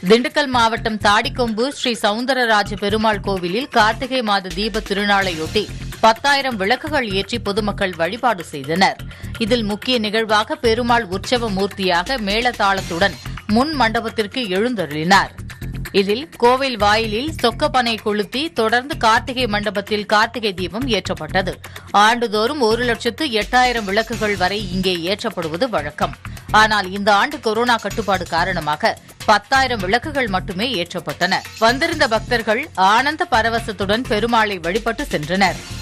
திண்டுக்கல் மாவட்டம் தாடிக்கொம்பு ஸ்ரீ சவுந்தரராஜ பெருமாள் கோவிலில் கார்த்திகை மாத தீப திருநாளையொட்டி பத்தாயிரம் விளக்குகள் ஏற்றி பொதுமக்கள் வழிபாடு செய்தனர் இதில் முக்கிய நிகழ்வாக பெருமாள் உற்சவ மூர்த்தியாக மேளதாளத்துடன் முன் மண்டபத்திற்கு எழுந்தருளினார் இதில் கோவில் வாயிலில் சொக்கப்பனை கொளுத்தி தொடர்ந்து கார்த்திகை மண்டபத்தில் கார்த்திகை தீபம் ஏற்றப்பட்டது ஆண்டுதோறும் ஒரு லட்சத்து எட்டாயிரம் விளக்குகள் வரை இங்கே ஏற்றப்படுவது வழக்கம் ஆனால் இந்த ஆண்டு கொரோனா கட்டுப்பாடு காரணமாக பத்தாயிரம் விளக்குகள் மட்டுமே ஏற்றப்பட்டன வந்திருந்த பக்தர்கள் ஆனந்த பரவசத்துடன் பெருமாளை வழிபட்டு சென்றனர்